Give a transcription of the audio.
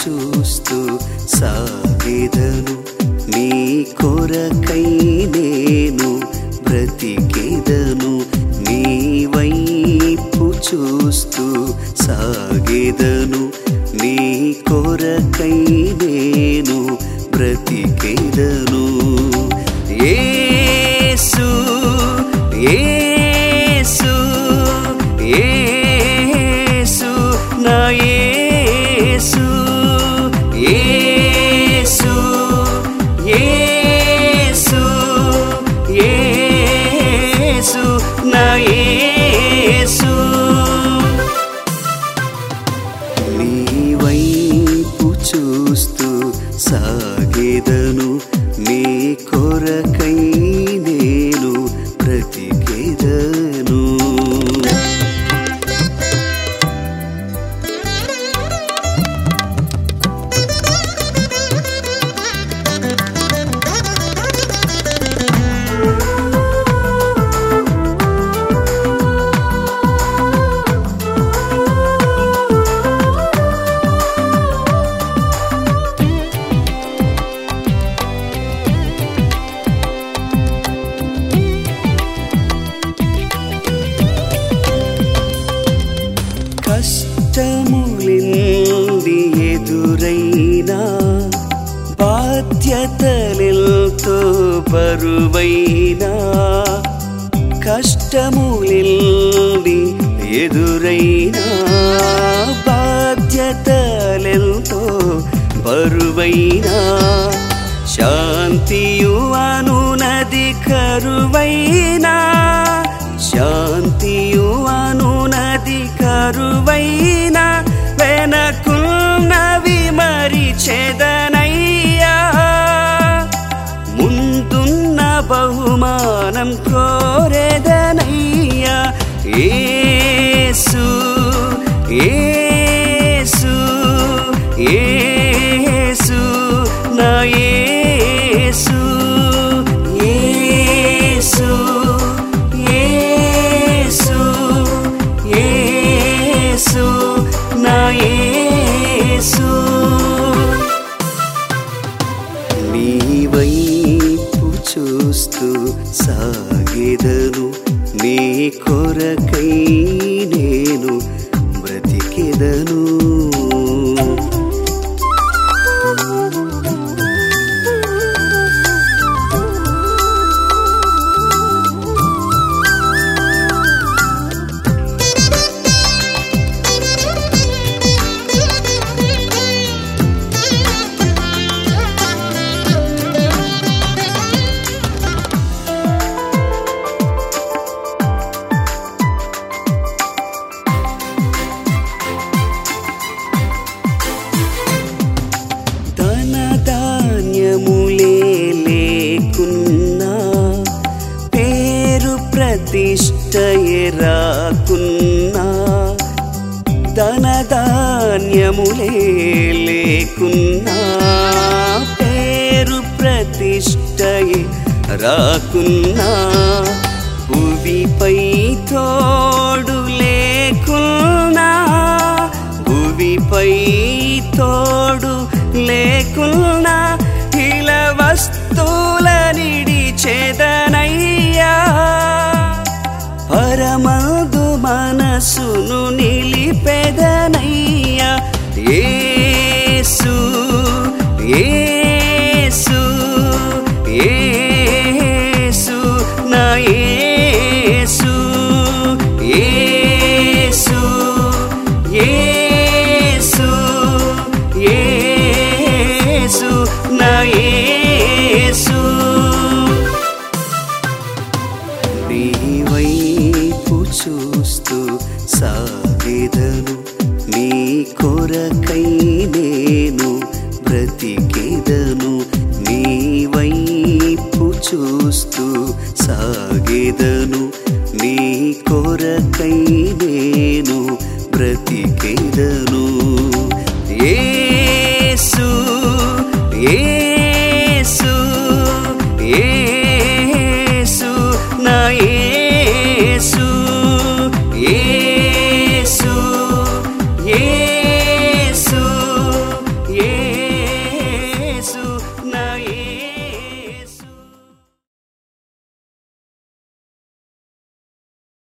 చూస్తూ సాగెదను నీ కొరకై నేను బ్రతికెదను నీ వైపు చూస్తూ సాగెదను నీ కొరకై నేను బ్రతికెదను యేసు యేసు యేసు నా యేసు యేసు యేసు యేసు నా యేసు నీ వైపు చూస్తూ సాగెదను నీ కొరకై నేను బ్రతికెదను కష్టములింది ఎదురైనా బాధ్యతలెంతో బరువైనా కష్టములింది ఎదురైనా బాధ్యతలెంతో బరువైనా శాంతియు అనునది కరువైనా శాంతియు అనునది కరువైనా వెనకున్నవి మరిచెదనయ్యా ముందున్న బహుమానం కోరెదనయ్యా ఏసు ఏసు ఏసు నా ఏసు ఏసు ఏసు ఏసు నా ఏసు నీ వైపు చూస్తూ సాగెదను నీ కొరకై నేను బ్రతికెదను ధన ధాన్యములే లేకున్నా పేరు ప్రతిష్టయే రాకున్నా ధన ధాన్యములే లేకున్నా పేరు ప్రతిష్టయే రాకున్నా భువిపై తోడు లేకున్నా భువిపై తోడు లేకున్నా ఇలా వస్తువుల నిడిచేదనయ్యా పరమదు మనసును నిలిపెదనయ్యా ఏసు ఏసు ఏసు నా ఏసు ఏసు ఏసు ఏసు నా ఏసు నీ వైపు చూస్తూ సాగెదను నీ కొరకై నేను బ్రతికెదను నీ వైపు చూస్తూ సాగెదను నీ కొరకై నేను బ్రతికెదను యేసు ఏ